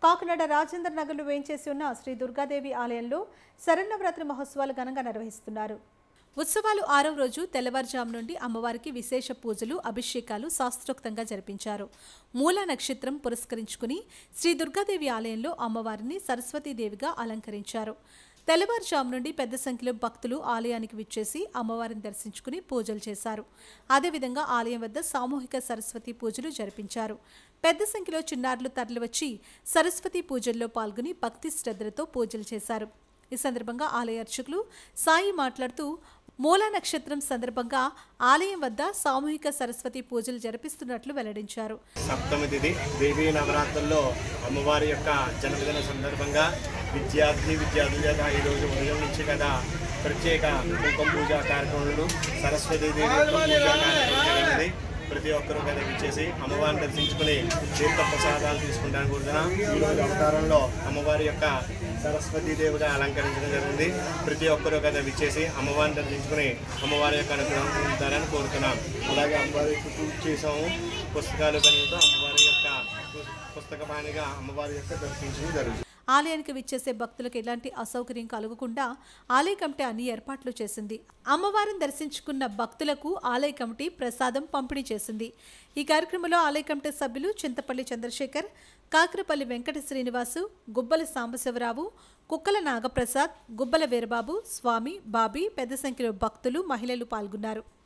కాకినాడ రాజేంద్ర నగర్లో వేయించేసి ఉన్న శ్రీ దుర్గాదేవి ఆలయంలో శరన్నవరాత్రి మహోత్సవాలు ఘనంగా నిర్వహిస్తున్నారు ఉత్సవాలు ఆరవ రోజు తెల్లవారుజాము నుండి అమ్మవారికి విశేష పూజలు అభిషేకాలు శాస్త్రోక్తంగా జరిపించారు మూల నక్షత్రం పురస్కరించుకుని శ్రీ దుర్గాదేవి ఆలయంలో అమ్మవారిని సరస్వతీదేవిగా అలంకరించారు తెల్లవారుజాము నుండి పెద్ద సంఖ్యలో భక్తులు ఆలయానికి విచ్చేసి అమ్మవారిని దర్శించుకుని పూజలు చేశారు అదేవిధంగా ఆలయం వద్ద సామూహిక సరస్వతి పూజలు జరిపించారు పెద్ద సంఖ్యలో చిన్నారులు తరలివచ్చి సరస్వతి పూజల్లో పాల్గొని భక్తి శ్రద్ధలతో పూజలు చేశారు ఈ సందర్భంగా ఆలయ అర్చకులు సాయి మాట్లాడుతూ మూల నక్షత్రం సందర్భంగా ఆలయం వద్ద సామూహిక సరస్వతి పూజలు జరిపిస్తున్నట్లు వెల్లడించారు సప్తమి తిథి దేవీ నవరాత్రుల్లో అమ్మవారి యొక్క జన్మదిన సందర్భంగా విద్యార్థి విద్యార్థుల చేత ఈరోజు ఉదయం నుంచి కదా ప్రత్యేక కుంకుమ పూజ కార్యక్రమాలు సరస్వతి దేవి యొక్క పూజా కార్యక్రమం జరిగింది ప్రతి ఒక్కరూ కదా విచ్చేసి అమ్మవారిని దర్శించుకుని తీర్థ ప్రసాదాలు తీసుకుంటాను కూర్చున్న ఈరోజు అవతారంలో అమ్మవారి యొక్క సరస్వతీ దేవిగా అలంకరించడం జరిగింది ప్రతి ఒక్కరూ కదా విచ్చేసి అమ్మవారిని దర్శించుకుని అమ్మవారి యొక్క అనుగ్రహం పొందుతారని కోరుతున్నాం అలాగే అమ్మవారి యొక్క పూజ చేసాము పుస్తకాలు కనుక అమ్మవారి యొక్క పు- పుస్తకపాణిగా అమ్మవారి యొక్క దర్శించడం జరుగుతుంది ఆలయానికి విచ్చేసే భక్తులకు ఎలాంటి అసౌకర్యం కలగకుండా ఆలయ కమిటీ అన్ని ఏర్పాట్లు చేసింది అమ్మవారిని దర్శించుకున్న భక్తులకు ఆలయ కమిటీ ప్రసాదం పంపిణీ చేసింది ఈ కార్యక్రమంలో ఆలయ కమిటీ సభ్యులు చింతపల్లి చంద్రశేఖర్ కాకరపల్లి వెంకట శ్రీనివాసు గుబ్బల సాంబశివరావు కుక్కల నాగప్రసాద్ గుబ్బల వీరబాబు స్వామి బాబీ పెద్ద సంఖ్యలో భక్తులు మహిళలు పాల్గొన్నారు